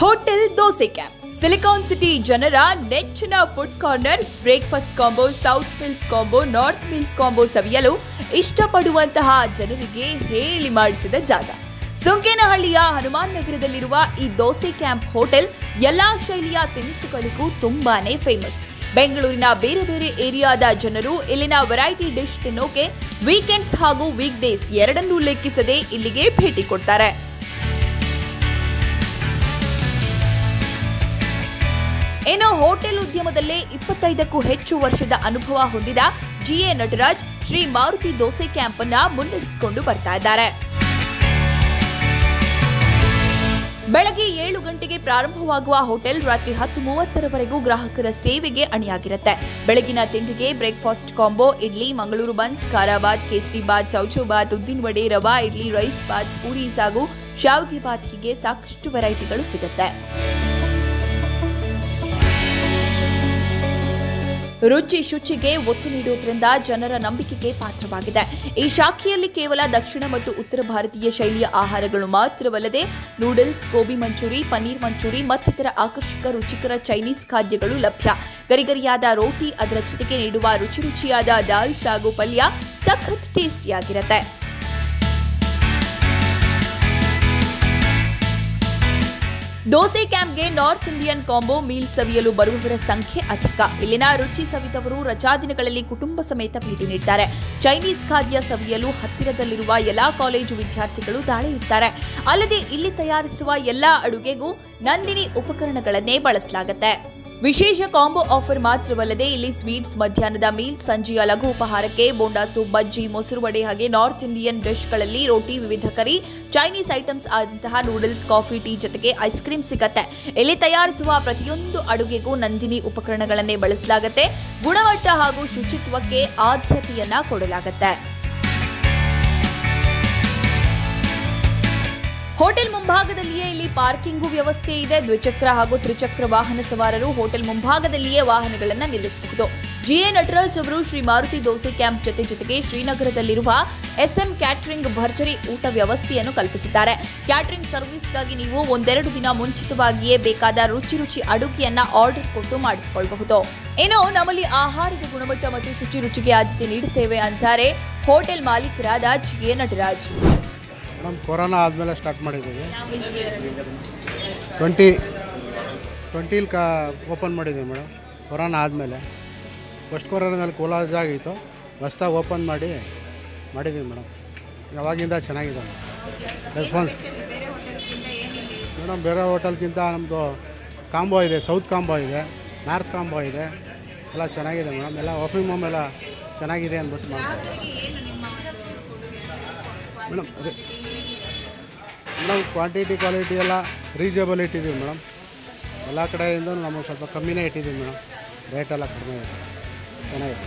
Hotel dosa camp Silicon City ಜನರ ನೆಚ್ಚಿನ food corner breakfast combo south meals combo north meals combo ಸವಿಯಲು ಇಷ್ಟಪಡುವಂತಹ ಜನರಿಗೆ ಹೇಳಿ ಮಾಡಿಸಿದ ಜಾಗ ಸುಂಕೇನಹಳ್ಳಿಯ ಹನುಮಾನ್ ನಗರದಲ್ಲಿರುವ ಈ ದೋಸೆ ಕ್ಯಾಂಪ್ ಹೋಟೆಲ್ ಎಲ್ಲಾ ಶೈಲಿಯ ತಿನಿಸುಗಳಿಗೂ ತುಂಬಾನೇ ಫೇಮಸ್ ಬೆಂಗಳೂರಿನ ಬೇರೆ ಬೇರೆ ಏರಿಯಾದ ಜನರು ಇಲ್ಲಿನ ವೆರೈಟಿ ಡಿಶ್ ತಿನ್ನೋಕೆ ವೀಕೆಂಡ್ಸ್ ಹಾಗೂ ವೀಕ್ ಡೇಸ್ ಎರಡನ್ನೂ ಲೆಕ್ಕಿಸದೆ ಇಲ್ಲಿಗೆ ಭೇಟಿ ಕೊಡ್ತಾರೆ ಇನ್ನು ಹೋಟೆಲ್ ಉದ್ಯಮದಲ್ಲೇ ಇಪ್ಪತ್ತೈದಕ್ಕೂ ಹೆಚ್ಚು ವರ್ಷದ ಅನುಭವ ಹೊಂದಿದ ಜಿಎ ನಟರಾಜ್ ಶ್ರೀ ಮಾರುತಿ ದೋಸೆ ಕ್ಯಾಂಪ್ ಅನ್ನ ಮುನ್ನಡೆಸಿಕೊಂಡು ಬರ್ತಾ ಇದ್ದಾರೆ ಬೆಳಗ್ಗೆ ಏಳು ಗಂಟೆಗೆ ಪ್ರಾರಂಭವಾಗುವ ಹೋಟೆಲ್ ರಾತ್ರಿ ಹತ್ತು ಮೂವತ್ತರವರೆಗೂ ಗ್ರಾಹಕರ ಸೇವೆಗೆ ಅಣಿಯಾಗಿರುತ್ತೆ ಬೆಳಗಿನ ತಿಂಡಿಗೆ breakfast combo idli Mangaluru buns kharabath kesari bath chow chow bath ಉದ್ದಿನ ವಡೆ ರವಾ ಇಡ್ಲಿ ರೈಸ್ ಬಾತ್ ಪೂರಿ ಸಾಗು ಶಾವಿಗೆ ಬಾತ್ ಹೀಗೆ ಸಾಕಷ್ಟು ವೆರೈಟಿಗಳು ಸಿಗುತ್ತೆ ರುಚಿ ಶುಚಿಗೆ ಒತ್ತು ನೀಡುವುದರಿಂದ ಜನರ ನಂಬಿಕೆಗೆ ಪಾತ್ರವಾಗಿದೆ ಈ ಶಾಖೆಯಲ್ಲಿ ಕೇವಲ ದಕ್ಷಿಣ ಮತ್ತು ಉತ್ತರ ಭಾರತೀಯ ಶೈಲಿಯ ಆಹಾರಗಳು ಮಾತ್ರವಲ್ಲದೆ ನೂಡಲ್ಸ್ ಗೋಬಿ ಮಂಚೂರಿ ಪನ್ನೀರ್ ಮಂಚೂರಿ ಮತ್ತಿತರ ಆಕರ್ಷಕ ರುಚಿಕರ ಚೈನೀಸ್ ಖಾದ್ಯಗಳು ಲಭ್ಯ ಗರಿಗರಿಯಾದ ರೋಟಿ ಅದರ ಜೊತೆಗೆ ನೀಡುವ ರುಚಿ ರುಚಿಯಾದ ದಾಲ್ ಸಾಗು ಪಲ್ಯ ಸಖತ್ ಟೇಸ್ಟಿಯಾಗಿರುತ್ತೆ ದೋಸೆ ಕ್ಯಾಂಪ್ಗೆ ನಾರ್ತ್ ಇಂಡಿಯನ್ ಕಾಂಬೋ ಮೀಲ್ ಸವಿಯಲು ಬರುವವರ ಸಂಖ್ಯೆ ಅಧಿಕ ಇಲ್ಲಿನ ರುಚಿ ಸವಿದವರು ರಜಾದಿನಗಳಲ್ಲಿ ಕುಟುಂಬ ಸಮೇತ ಭೇಟಿ ನೀಡ್ತಾರೆ ಚೈನೀಸ್ ಖಾದ್ಯ ಸವಿಯಲು ಹತ್ತಿರದಲ್ಲಿರುವ ಎಲ್ಲಾ ಕಾಲೇಜು ವಿದ್ಯಾರ್ಥಿಗಳು ದಾಳಿ ಇಡ್ತಾರೆ ಅಲ್ಲದೆ ಇಲ್ಲಿ ತಯಾರಿಸುವ ಎಲ್ಲಾ ಅಡುಗೆಗೂ ನಂದಿನಿ ಉಪಕರಣಗಳನ್ನೇ ಬಳಸಲಾಗುತ್ತೆ ವಿಶೇಷ ಕಾಂಬೋ ಆಫರ್ ಮಾತ್ರವಲ್ಲದೆ ಇಲ್ಲಿ ಸ್ವೀಟ್ಸ್ ಮಧ್ಯಾಹ್ನದ ಮೀಲ್ ಸಂಜೆಯ ಲಘು ಉಪಹಾರಕ್ಕೆ ಬೋಂಡಾಸು ಬಜ್ಜಿ ಮೊಸರು ವಡೆ ಹಾಗೆ ನಾರ್ತ್ ಇಂಡಿಯನ್ ಡಿಶ್ಗಳಲ್ಲಿ ರೋಟಿ ವಿವಿಧ ಕರಿ ಚೈನೀಸ್ ಐಟಮ್ಸ್ ಆದಂತಹ ನೂಡಲ್ಸ್ ಕಾಫಿ ಟೀ ಜೊತೆಗೆ ಐಸ್ ಕ್ರೀಮ್ ಸಿಗತ್ತೆ ಇಲ್ಲಿ ತಯಾರಿಸುವ ಪ್ರತಿಯೊಂದು ಅಡುಗೆಗೂ ನಂದಿನಿ ಉಪಕರಣಗಳನ್ನೇ ಬಳಸಲಾಗುತ್ತೆ ಗುಣಮಟ್ಟ ಹಾಗೂ ಶುಚಿತ್ವಕ್ಕೆ ಆದ್ಯತೆಯನ್ನ ಕೊಡಲಾಗುತ್ತೆ ಹೋಟೆಲ್ ಮುಂಭಾಗದಲ್ಲಿಯೇ ಇಲ್ಲಿ ಪಾರ್ಕಿಂಗು ವ್ಯವಸ್ಥೆ ಇದೆ ದ್ವಿಚಕ್ರ ಹಾಗೂ ತ್ರಿಚಕ್ರ ವಾಹನ ಸವಾರರು ಹೋಟೆಲ್ ಮುಂಭಾಗದಲ್ಲಿಯೇ ವಾಹನಗಳನ್ನ ನಿಲ್ಲಿಸಬಹುದು ಜಿಎ ನಟರಾಜ್ ಅವರು ಶ್ರೀ ಮಾರುತಿ ದೋಸೆ ಕ್ಯಾಂಪ್ ಜೊತೆ ಜೊತೆಗೆ ಶ್ರೀನಗರದಲ್ಲಿರುವ ಎಸ್ಎಂ ಕ್ಯಾಟರಿಂಗ್ ಭರ್ಜರಿ ಊಟ ವ್ಯವಸ್ಥೆಯನ್ನು ಕಲ್ಪಿಸಿದ್ದಾರೆ ಕ್ಯಾಟರಿಂಗ್ ಸರ್ವಿಸ್ಗಾಗಿ ನೀವು ಒಂದೆರಡು ದಿನ ಮುಂಚಿತವಾಗಿಯೇ ಬೇಕಾದ ರುಚಿ ರುಚಿ ಅಡುಗೆಯನ್ನ ಆರ್ಡರ್ ಕೊಟ್ಟು ಮಾಡಿಸಿಕೊಳ್ಳಬಹುದು ಇನ್ನು ನಮ್ಮಲ್ಲಿ ಆಹಾರದ ಗುಣಮಟ್ಟ ಮತ್ತು ಶುಚಿ ರುಚಿಗೆ ಆದ್ಯತೆ ನೀಡುತ್ತೇವೆ ಅಂತಾರೆ ಹೋಟೆಲ್ ಮಾಲೀಕರಾದ ಜಿಎ ನಟರಾಜ್ ಮೇಡಮ್ ಕೊರೋನಾ ಆದಮೇಲೆ ಸ್ಟಾರ್ಟ್ ಮಾಡಿದ್ದೀವಿ ಟ್ವೆಂಟಿ ಟ್ವೆಂಟಿಲಿ ಕಾ ಓಪನ್ ಮಾಡಿದ್ದೀವಿ ಮೇಡಮ್ ಕೊರೋನಾ ಆದಮೇಲೆ ಫಸ್ಟ್ ಕೊರೋನಾದಲ್ಲಿ ಕೋಲಾಜ್ ಆಗಿತ್ತು ಹೊಸ್ದಾಗಿ ಓಪನ್ ಮಾಡಿ ಮಾಡಿದ್ದೀವಿ ಮೇಡಮ್ ಯಾವಾಗಿಂದ ಚೆನ್ನಾಗಿದೆ ರೆಸ್ಪಾನ್ಸ್ ಮೇಡಮ್ ಬೇರೆ ಹೋಟೆಲ್ಗಿಂತ ನಮ್ಮದು ಕಾಂಬೋ ಇದೆ ಸೌತ್ ಕಾಂಬೋ ಇದೆ ನಾರ್ತ್ ಕಾಂಬೋ ಇದೆ ಎಲ್ಲ ಚೆನ್ನಾಗಿದೆ ಮೇಡಮ್ ಎಲ್ಲ ವರ್ಕಿಂಗ್ ಹೋಮ್ ಎಲ್ಲ ಚೆನ್ನಾಗಿದೆ ಅಂದ್ಬಿಟ್ಟು ಮಾಡ್ತೀವಿ ಮೇಡಮ್ ಮೇಡಮ್ ಕ್ವಾಂಟಿಟಿ ಕ್ವಾಲಿಟಿ ಎಲ್ಲ ರೀಸನೇಬಲ್ ಇಟ್ಟಿದ್ದೀವಿ ಮೇಡಮ್ ಎಲ್ಲ ಕಡೆಯಿಂದ ನಮಗೆ ಸ್ವಲ್ಪ ಕಮ್ಮಿನೇ ಇಟ್ಟಿದ್ದೀವಿ ಮೇಡಮ್ ರೇಟ್ ಎಲ್ಲ ಕಡಿಮೆ ಇದೆ ಚೆನ್ನಾಗಿದೆ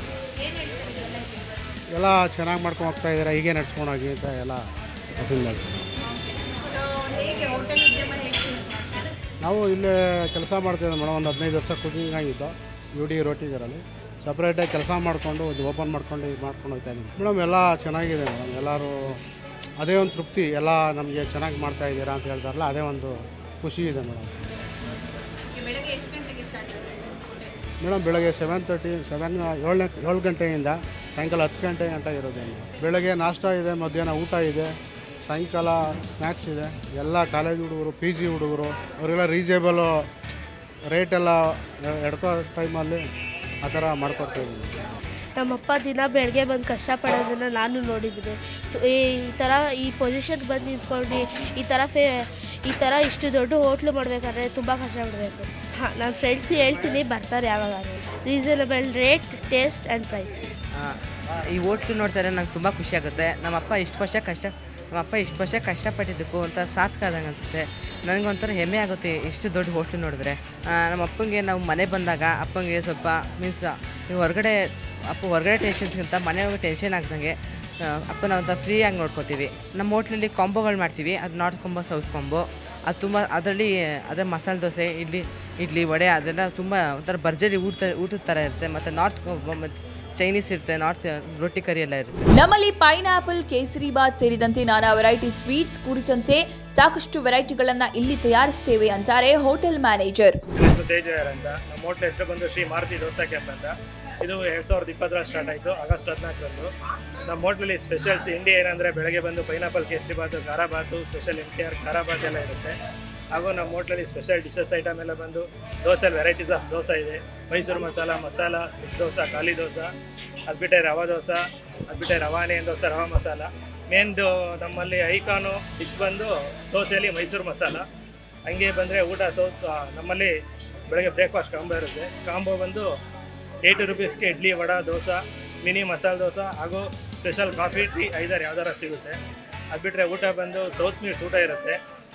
ಎಲ್ಲ ಚೆನ್ನಾಗಿ ಮಾಡ್ಕೊಂಡು ಹೋಗ್ತಾ ಇದ್ದಾರೆ ಹೀಗೆ ನಡ್ಸ್ಕೊಂಡು ಹೋಗಿ ಅಂತ ಎಲ್ಲ ಅಪೀಲ್ ಮಾಡ್ತೀವಿ ನಾವು ಇಲ್ಲೇ ಕೆಲಸ ಮಾಡ್ತಿದ್ದೆ ಮೇಡಮ್ ಒಂದು ಹದಿನೈದು ವರ್ಷ ಕುಕಿಂಗ್ ಆಗಿತ್ತು ಯು ಡಿ ರೋಟಿಗರಲ್ಲಿ ಸಪ್ರೇಟಾಗಿ ಕೆಲಸ ಮಾಡಿಕೊಂಡು ಇದು ಓಪನ್ ಮಾಡ್ಕೊಂಡು ಇದು ಮಾಡ್ಕೊಂಡು ಹೋಗ್ತಾ ಇದ್ದೀನಿ ಮೇಡಮ್ ಎಲ್ಲ ಚೆನ್ನಾಗಿದೆ ಮೇಡಮ್ ಎಲ್ಲರೂ ಅದೇ ಒಂದು ತೃಪ್ತಿ ಎಲ್ಲ ನಮಗೆ ಚೆನ್ನಾಗಿ ಮಾಡ್ತಾ ಇದ್ದೀರಾ ಅಂತ ಹೇಳ್ತಾರಲ್ಲ ಅದೇ ಒಂದು ಖುಷಿ ಇದೆ ಮೇಡಮ್ ಮೇಡಮ್ ಬೆಳಗ್ಗೆ ಸೆವೆನ್ ತರ್ಟಿ ಸೆವೆನ್ ಏಳನೇ ಏಳು ಗಂಟೆಯಿಂದ ಸಾಯಂಕಾಲ ಹತ್ತು ಗಂಟೆ ಗಂಟ ಇರೋದು ಬೆಳಗ್ಗೆ ನಾಷ್ಟ ಇದೆ ಮಧ್ಯಾಹ್ನ ಊಟ ಇದೆ ಸಾಯಂಕಾಲ ಸ್ನ್ಯಾಕ್ಸ್ ಇದೆ ಎಲ್ಲ ಕಾಲೇಜ್ ಹುಡುಗರು ಪಿ ಜಿ ಹುಡುಗರು ಅವರೆಲ್ಲ ರೀಸನೇಬಲು ರೇಟೆಲ್ಲ ಎಡ್ಕೋ ಟೈಮಲ್ಲಿ ಆ ಥರ ಮಾಡ್ಕೊಡ್ತಾ ಇದ್ದೀನಿ ನಮ್ಮಪ್ಪ ದಿನ ಬೆಳಗ್ಗೆ ಬಂದು ಕಷ್ಟಪಡೋದನ್ನು ನಾನು ನೋಡಿದ್ದೀನಿ ತು- ಈ ಥರ ಈ ಪೊಸಿಷನ್ ಬಂದು ನಿಂತ್ಕೊಂಡು ಈ ಥರ ಫೇ ಈ ಥರ ಇಷ್ಟು ದೊಡ್ಡ ಹೋಟ್ಲು ಮಾಡಬೇಕಾದ್ರೆ ತುಂಬ ಕಷ್ಟಪಡಬೇಕು ಹಾಂ ನನ್ನ ಫ್ರೆಂಡ್ಸ್ಗೆ ಹೇಳ್ತೀನಿ ಬರ್ತಾರೆ ಯಾವಾಗಾದ್ರು reasonable rate taste and price ಆ, ಈ ಹೋಟ್ಲು ನೋಡ್ತಾರೆ ನಂಗೆ ತುಂಬ ಖುಷಿ ಆಗುತ್ತೆ ನಮ್ಮಪ್ಪ ಇಷ್ಟು ವರ್ಷ ಕಷ್ಟ ನಮ್ಮಪ್ಪ ಇಷ್ಟು ವರ್ಷ ಕಷ್ಟಪಟ್ಟಿದ್ದಕ್ಕೂ ಅಂತ ಸಾರ್ಥಕ ಆದಂಗೆ ಅನಿಸುತ್ತೆ ನನಗೊಂಥರ ಹೆಮ್ಮೆ ಆಗುತ್ತೆ ಇಷ್ಟು ದೊಡ್ಡ ಹೋಟ್ಲು ನೋಡಿದ್ರೆ ಆ, ನಮ್ಮ ಅಪ್ಪಂಗೆ ನಾವು ಮನೆ ಬಂದಾಗ ಅಪ್ಪಂಗೆ ಸ್ವಲ್ಪ ಮೀನ್ಸ್ ನೀವು ಹೊರಗಡೆ ಅಪ್ಪ ಹೊರಗಡೆ ಟೆನ್ಷನ್ಸ್ಗಿಂತ ಮನೆಯೊಳಗೆ ಟೆನ್ಷನ್ ಆಗ್ದಂಗೆ ಆ, ಅಪ್ಪನ ಒಂಥರ ಫ್ರೀಯಾಗಿ ನೋಡ್ಕೋತೀವಿ ನಮ್ಮ ಹೋಟ್ಲಲ್ಲಿ ಕಾಂಬೋಗಳು ಮಾಡ್ತೀವಿ ಅದು ನಾರ್ತ್ ಕಾಂಬೋ ಸೌತ್ ಕಾಂಬೋ ಅದು ತುಂಬ ಅದರಲ್ಲಿ ಅದರ ಮಸಾಲೆ ದೋಸೆ ಇಡ್ಲಿ ಇಡ್ಲಿ ವಡೆ ಅದೆಲ್ಲ ತುಂಬ ಒಂಥರ ಭರ್ಜರಿ ಊಟ ಊಟದ ಥರ ಇರುತ್ತೆ ಮತ್ತು ನಾರ್ತ್ ಕಾಂಬೋ ಮತ್ತು ಚೈನೀಸ್ ಇರುತ್ತೆ ನಾರ್ತ್ ರೊಟ್ಟಿ ಕರಿ ಎಲ್ಲ ಇರುತ್ತೆ ನಮ್ಮಲ್ಲಿ ಪೈನಾಪಲ್ ಕೇಸರಿಬಾತ್ ಸೇರಿದಂತೆ ನಾನಾ ವೆರೈಟಿ ಸ್ವೀಟ್ಸ್ ಕುರಿತಂತೆ ಸಾಕಷ್ಟು ವೆರೈಟಿಗಳನ್ನ ಇಲ್ಲಿ ತಯಾರಿಸ್ತೇವೆ ಅಂತಾರೆ ಹೋಟೆಲ್ ಮ್ಯಾನೇಜರ್ ನನ್ನ ಹೆಸರು ತೇಜವರ್ ಅಂತ ನಮ್ಮ ಹೋಟ್ಲ್ ಹೆಸರು ಬಂದು ಶ್ರೀ ಮಾರುತಿ ದೋಸಾ ಕ್ಯಾಂಪ್ ಅಂತ ಇದು ಎರಡು ಸಾವಿರದ ಇಪ್ಪತ್ತರ ಸ್ಟಾರ್ಟ್ ಆಯಿತು ಆಗಸ್ಟ್ ಹದಿನಾಲ್ಕರಂದು ನಮ್ಮ ಹೋಟ್ಲಲ್ಲಿ ಸ್ಪೆಷಲ್ ತಿಂಡಿ ಏನಂದರೆ ಬೆಳಗ್ಗೆ ಬಂದು ಪೈನಾಪಲ್ ಕೇಸರಿ ಬಾತು ಖಾರ ಬಾತು ಸ್ಪೆಷಲ್ ಎಮ್ ಟಿ ಆರ್ ಖಾರ ಬಾತ್ ಎಲ್ಲ ಇರುತ್ತೆ ಹಾಗೂ ನಮ್ಮ ಹೋಟ್ಲಲ್ಲಿ ಸ್ಪೆಷಲ್ ಡಿಶಸ್ ಐಟಮ್ ಎಲ್ಲ ಬಂದು ದೋಸೆಲಿ ವೆರೈಟೀಸ್ ಆಫ್ ದೋಸೆ ಇದೆ ಮೈಸೂರು ಮಸಾಲ ಮಸಾಲ ಸಿಕ್ ದೋಸೆ ಖಾಲಿ ದೋಸೆ ಅದು ಬಿಟ್ಟರೆ ರವಾ ದೋಸೆ ಅದು ಬಿಟ್ಟರೆ ರವಾನೆ ದೋಸೆ ರವಾ ಮಸಾಲ ಮೇನ್ದು ನಮ್ಮಲ್ಲಿ ಐಕಾನು ಡಿಶ್ ಬಂದು ದೋಸೆಯಲ್ಲಿ ಮೈಸೂರು ಮಸಾಲ ಹಂಗೆ ಬಂದರೆ ಊಟ ಸೌತ್ ಆ, ನಮ್ಮಲ್ಲಿ ಬೆಳಗ್ಗೆ ಬ್ರೇಕ್ಫಾಸ್ಟ್ ಕಾಂಬೋ ಇರುತ್ತೆ ಕಾಂಬೋ ಬಂದು ಏಯ್ಟಿ ರುಪೀಸ್ಗೆ ಇಡ್ಲಿ ವಡ ದೋಸೆ ಮಿನಿ ಮಸಾಲೆ ದೋಸೆ ಹಾಗೂ ಸ್ಪೆಷಲ್ ಕಾಫಿ ಟೀ ಐದಾರು ಯಾವ್ದಾರ ಸಿಗುತ್ತೆ ಅದು ಬಿಟ್ಟರೆ ಊಟ ಬಂದು ಸೌತ್ ಮೀಲ್ಸ್ ಊಟ ಇರುತ್ತೆ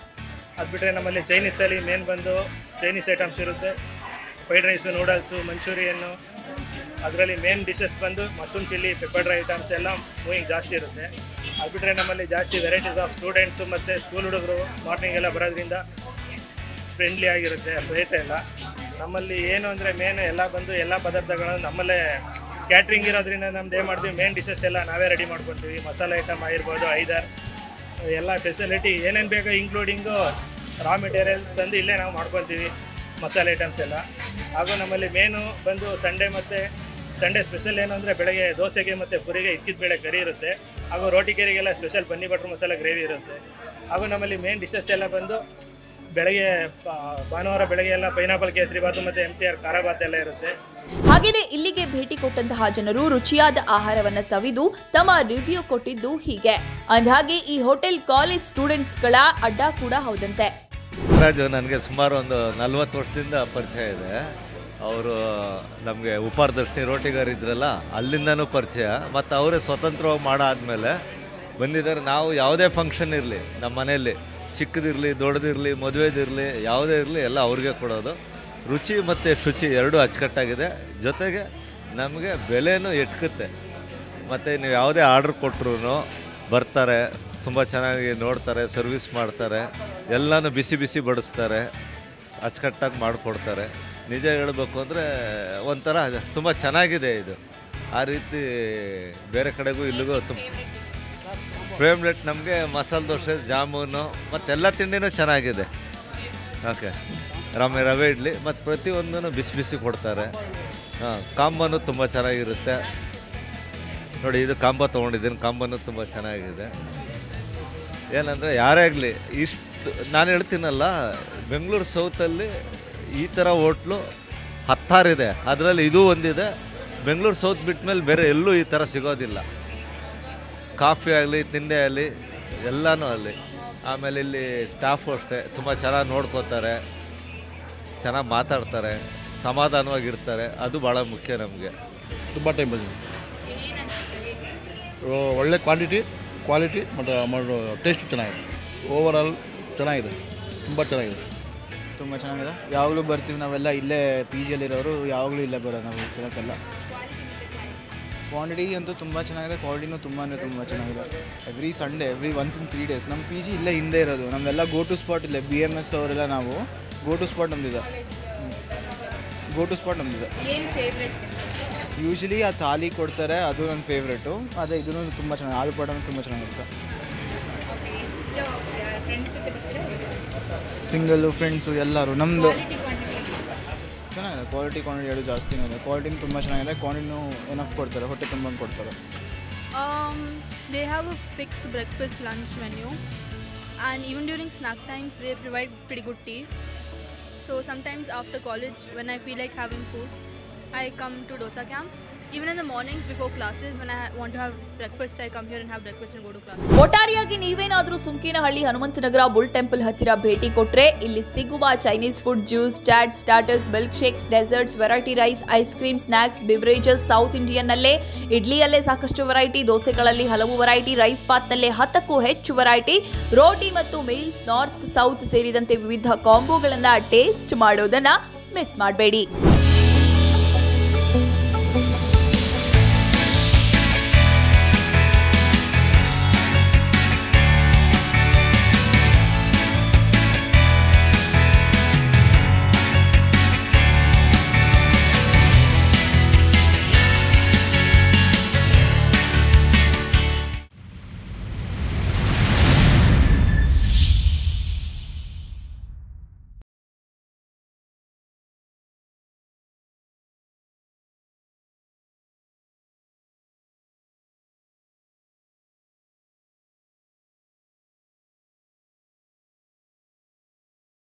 ಅದು ಬಿಟ್ಟರೆ ನಮ್ಮಲ್ಲಿ ಚೈನೀಸಲ್ಲಿ ಮೇನ್ ಬಂದು ಚೈನೀಸ್ ಐಟಮ್ಸ್ ಇರುತ್ತೆ ಫ್ರೈಡ್ ರೈಸು ನೂಡಲ್ಸು ಮಂಚೂರಿಯನ್ನು ಅದರಲ್ಲಿ ಮೇನ್ ಡಿಶಸ್ ಬಂದು mushroom chilli pepper dry items ಎಲ್ಲ ಮೂವಿಂಗ್ ಜಾಸ್ತಿ ಇರುತ್ತೆ ಅದು ಬಿಟ್ಟರೆ ನಮ್ಮಲ್ಲಿ ಜಾಸ್ತಿ ವೆರೈಟೀಸ್ ಆಫ್ ಸ್ಟೂಡೆಂಟ್ಸು ಮತ್ತು ಸ್ಕೂಲ್ ಹುಡುಗರು ಮಾರ್ನಿಂಗ್ ಎಲ್ಲ ಬರೋದ್ರಿಂದ ಫ್ರೆಂಡ್ಲಿ ಆಗಿರುತ್ತೆ ರೇಟ್ ಎಲ್ಲ ನಮ್ಮಲ್ಲಿ ಏನು ಅಂದರೆ ಮೇನ್ ಎಲ್ಲ ಬಂದು ಎಲ್ಲ ಪದಾರ್ಥಗಳನ್ನು ನಮ್ಮಲ್ಲೇ ಕ್ಯಾಟ್ರಿಂಗ್ ಇರೋದ್ರಿಂದ ನಮ್ದು ಏನು ಮಾಡ್ತೀವಿ ಮೇನ್ ಡಿಶಸ್ ಎಲ್ಲ ನಾವೇ ರೆಡಿ ಮಾಡ್ಕೊತೀವಿ ಮಸಾಲೆ ಐಟಮ್ ಆಗಿರ್ಬೋದು ಐದರ್ ಎಲ್ಲ ಫೆಸಿಲಿಟಿ ಏನೇನು ಬೇಕೋ ಇನ್ಕ್ಲೂಡಿಂಗು ರಾ ಮೆಟೀರಿಯಲ್ ತಂದು ಇಲ್ಲೇ ನಾವು ಮಾಡ್ಕೊತೀವಿ ಮಸಾಲೆ ಐಟಮ್ಸ್ ಎಲ್ಲ ಹಾಗೂ ನಮ್ಮಲ್ಲಿ ಮೇನು ಬಂದು ಸಂಡೇ ಮತ್ತು ಸಂಡೇ ಸ್ಪೆಷಲ್ ಏನು ಅಂದರೆ ಬೆಳಗ್ಗೆ ದೋಸೆಗೆ ಮತ್ತು ಪುರಿಗೆ ಇಕ್ಕಿದ ಬೇಳೆ ಕರಿ ಇರುತ್ತೆ ಹಾಗೂ ರೋಟಿ ಕೆರಿಗೆಲ್ಲ special paneer butter masala gravy ಇರುತ್ತೆ ಹಾಗೂ ನಮ್ಮಲ್ಲಿ ಮೇನ್ ಡಿಶಸ್ ಎಲ್ಲ ಬಂದು ಬೆಳಗ್ಗೆ ಆ, ಭಾನುವಾರ ಬೆಳಗ್ಗೆ ಎಲ್ಲ ಪೈನಾಪಲ್ ಕೇಸರಿ ಬಾತು ಮತ್ತು ಎಮ್ ಟಿ ಆರ್ ಖಾರ ಬಾತ್ ಎಲ್ಲ ಇರುತ್ತೆ ಹಾಗೇನೆ ಇಲ್ಲಿಗೆ ಭೇಟಿ ಕೊಟ್ಟಂತಹ ಜನರು ರುಚಿಯಾದ ಆಹಾರವನ್ನ ಸವಿದು ತಮ್ಮ ರಿವ್ಯೂ ಕೊಟ್ಟಿದ್ದು ಹೀಗೆ ಅಂದ್ಹಾಗೆ ಈ ಹೋಟೆಲ್ ಕಾಲೇಜ್ ಸ್ಟೂಡೆಂಟ್ಸ್ಗಳ ಅಡ್ಡ ಕೂಡ ಹೌದಂತೆ ರಾಜು ನನಗೆ ಸುಮಾರು ಒಂದು ನಲ್ವತ್ತು ವರ್ಷದಿಂದ ಪರಿಚಯ ಇದೆ ಅವರು ನಮಗೆ ಉಪಾರದರ್ಶಿನಿ ರೋಟಿಗಾರ್ ಇದ್ರಲ್ಲ ಅಲ್ಲಿಂದನೂ ಪರಿಚಯ ಮತ್ತು ಅವರೇ ಸ್ವತಂತ್ರವಾಗಿ ಮಾಡಾದ್ಮೇಲೆ ಬಂದಿದ್ದಾರೆ ನಾವು ಯಾವುದೇ ಫಂಕ್ಷನ್ ಇರಲಿ ನಮ್ಮ ಮನೆಯಲ್ಲಿ ಚಿಕ್ಕದಿರಲಿ ದೊಡ್ಡದಿರಲಿ ಮದುವೆದಿರಲಿ ಯಾವುದೇ ಇರಲಿ ಎಲ್ಲ ಅವ್ರಿಗೆ ಕೊಡೋದು ರುಚಿ ಮತ್ತು ಶುಚಿ ಎರಡೂ ಅಚ್ಚುಕಟ್ಟಾಗಿದೆ ಜೊತೆಗೆ ನಮಗೆ ಬೆಲೆನೂ ಎಟ್ಕುತ್ತೆ ಮತ್ತು ನೀವು ಯಾವುದೇ ಆರ್ಡ್ರ್ ಕೊಟ್ಟರು ಬರ್ತಾರೆ ತುಂಬ ಚೆನ್ನಾಗಿ ನೋಡ್ತಾರೆ ಸರ್ವಿಸ್ ಮಾಡ್ತಾರೆ ಎಲ್ಲನೂ ಬಿಸಿ ಬಿಸಿ ಬಡಿಸ್ತಾರೆ ಅಚ್ಚುಕಟ್ಟಾಗಿ ಮಾಡಿಕೊಡ್ತಾರೆ ನಿಜ ಹೇಳಬೇಕು ಅಂದರೆ ಒಂಥರ ತುಂಬ ಚೆನ್ನಾಗಿದೆ ಇದು ಆ ರೀತಿ ಬೇರೆ ಕಡೆಗೂ ಇಲ್ಲಿಗೂ ತುಂಬ ಫೇವ್ರೆಟ್ ನಮಗೆ ಮಸಾಲೆ ದೋಸೆ ಜಾಮೂನು ಮತ್ತೆಲ್ಲ ತಿಂಡಿನೂ ಚೆನ್ನಾಗಿದೆ ಓಕೆ ರವೆ ರವೆ ಇಡ್ಲಿ ಮತ್ತು ಪ್ರತಿಯೊಂದೂ ಬಿಸಿ ಬಿಸಿ ಕೊಡ್ತಾರೆ ಹಾಂ ಕಾಂಬನು ತುಂಬ ಚೆನ್ನಾಗಿರುತ್ತೆ ನೋಡಿ ಇದು ಕಾಂಬೋ ತೊಗೊಂಡಿದ್ದೀನಿ ಕಾಂಬನು ತುಂಬ ಚೆನ್ನಾಗಿದೆ ಏನಂದರೆ ಯಾರೇ ಆಗಲಿ ಇಷ್ಟು ನಾನು ಹೇಳ್ತೀನಲ್ಲ ಬೆಂಗಳೂರು ಸೌತಲ್ಲಿ ಈ ಥರ ಹೋಟ್ಲು ಹತ್ತಾರಿದೆ ಅದರಲ್ಲಿ ಇದು ಒಂದಿದೆ ಬೆಂಗಳೂರು ಸೌತ್ ಬಿಟ್ಮೇಲೆ ಬೇರೆ ಎಲ್ಲೂ ಈ ಥರ ಸಿಗೋದಿಲ್ಲ ಕಾಫಿ ಆಗಲಿ ತಿಂಡಿ ಆಗಲಿ ಎಲ್ಲನೂ ಅಲ್ಲಿ ಆಮೇಲೆ ಇಲ್ಲಿ ಸ್ಟಾಫು ಅಷ್ಟೇ ತುಂಬ ಚೆನ್ನಾಗಿ ನೋಡ್ಕೋತಾರೆ ಚೆನ್ನಾಗಿ ಮಾತಾಡ್ತಾರೆ ಸಮಾಧಾನವಾಗಿರ್ತಾರೆ ಅದು ಭಾಳ ಮುಖ್ಯ ನಮಗೆ ತುಂಬ ಟೈಮ್ ಬಂದಿದೆ ಒ- ಒಳ್ಳೆ ಕ್ವಾಂಟಿಟಿ ಕ್ವಾಲಿಟಿ ಮತ್ತು ಟೇಸ್ಟು ಚೆನ್ನಾಗಿದೆ ಓವರಾಲ್ ಚೆನ್ನಾಗಿದೆ ತುಂಬ ಚೆನ್ನಾಗಿದೆ ತುಂಬ ಚೆನ್ನಾಗಿದೆ ಯಾವಾಗಲೂ ಬರ್ತೀವಿ ನಾವೆಲ್ಲ ಇಲ್ಲೇ ಪಿ ಜಿಯಲ್ಲಿರೋರು ಯಾವಾಗಲೂ ಇಲ್ಲೇ ಬರೋದು ನಾವು ತಿನ್ನೋಕ್ಕೆಲ್ಲ ಕ್ವಾಂಟಿಟಿ ಅಂತೂ ತುಂಬ ಚೆನ್ನಾಗಿದೆ ಕ್ವಾಲಿಟಿನೂ ತುಂಬ ಅಂದರೆ ತುಂಬ ಚೆನ್ನಾಗಿದೆ every Sunday every once in three days ನಮ್ಮ ಪಿ ಜಿ ಇಲ್ಲೇ ಹಿಂದೆ ಇರೋದು ನಮ್ಮೆಲ್ಲ ಗೋ ಟು ಸ್ಪಾಟ್ ಇಲ್ಲೇ ಬಿ ಎಮ್ ಎಸ್ ಅವರೆಲ್ಲ ನಾವು ಗೋ ಟು ಸ್ಪಾಟ್ ನಮ್ದಿದೆ ಗೋ ಟು ಸ್ಪಾಟ್ ನಮ್ದಿದೆ ಯೂಶಲಿ ಆ ಥಾಲಿ ಕೊಡ್ತಾರೆ ಅದು ನನ್ನ ಫೇವ್ರೇಟು ಅದೇ ಇದೂ ತುಂಬ ಚೆನ್ನಾಗಿ ಆಲೂ ಪರೋಟನೂ ತುಂಬ ಚೆನ್ನಾಗಿರುತ್ತೆ ಸಿಂಗಲ್ಲು ಫ್ರೆಂಡ್ಸು ಎಲ್ಲರೂ ನಮ್ಮದು ಚೆನ್ನಾಗಿದೆ ಕ್ವಾಲಿಟಿ ಕ್ವಾಂಟಿಟಿ ಎರಡು ಜಾಸ್ತಿನೇ ಇದೆ ಕ್ವಾಲಿಟಿನೂ ತುಂಬ ಚೆನ್ನಾಗಿದೆ ಕ್ವಾಂಟಿಟಿನೂ ಎನಫ್ ಕೊಡ್ತಾರೆ ಹೊಟ್ಟೆ ತುಂಬ ಕೊಡ್ತಾರೆ Um, they have a fixed breakfast lunch menu, and even during snack times, they provide pretty good tea. So sometimes after college, when I feel like having food, I come to Dosa Camp. Even in the mornings before classes, when I ha- want to have breakfast, I come here and have breakfast and go to class. ಒಟ್ಟಾರೆಯಾಗಿ ನೀವೇನಾದ್ರೂ ಸುಂಕೇನಹಳ್ಳಿ Hanumanthanagar bull temple ಹತ್ತಿರ ಭೇಟಿ ಕೊಟ್ರೆ ಇಲ್ಲಿ ಸಿಗುವ Chinese food juice chaat starters milk shakes desserts variety rice ice cream snacks beverages south Indian ನಲ್ಲೇ ಇಡ್ಲಿಯಲ್ಲೇ ಸಾಕಷ್ಟು ವೆರೈಟಿ ದೋಸೆಗಳಲ್ಲಿ ಹಲವು ವೆರೈಟಿ ರೈಸ್ ಪಾತ್ನಲ್ಲೇ ಹತ್ತಕ್ಕೂ ಹೆಚ್ಚು ವೆರೈಟಿ ರೋಟಿ ಮತ್ತು ಮೀಲ್ಸ್ ನಾರ್ತ್ ಸೌತ್ ಸೇರಿದಂತೆ ವಿವಿಧ ಕಾಂಬೋಗಳನ್ನ ಟೇಸ್ಟ್ ಮಾಡೋದನ್ನ ಮಿಸ್ ಮಾಡಬೇಡಿ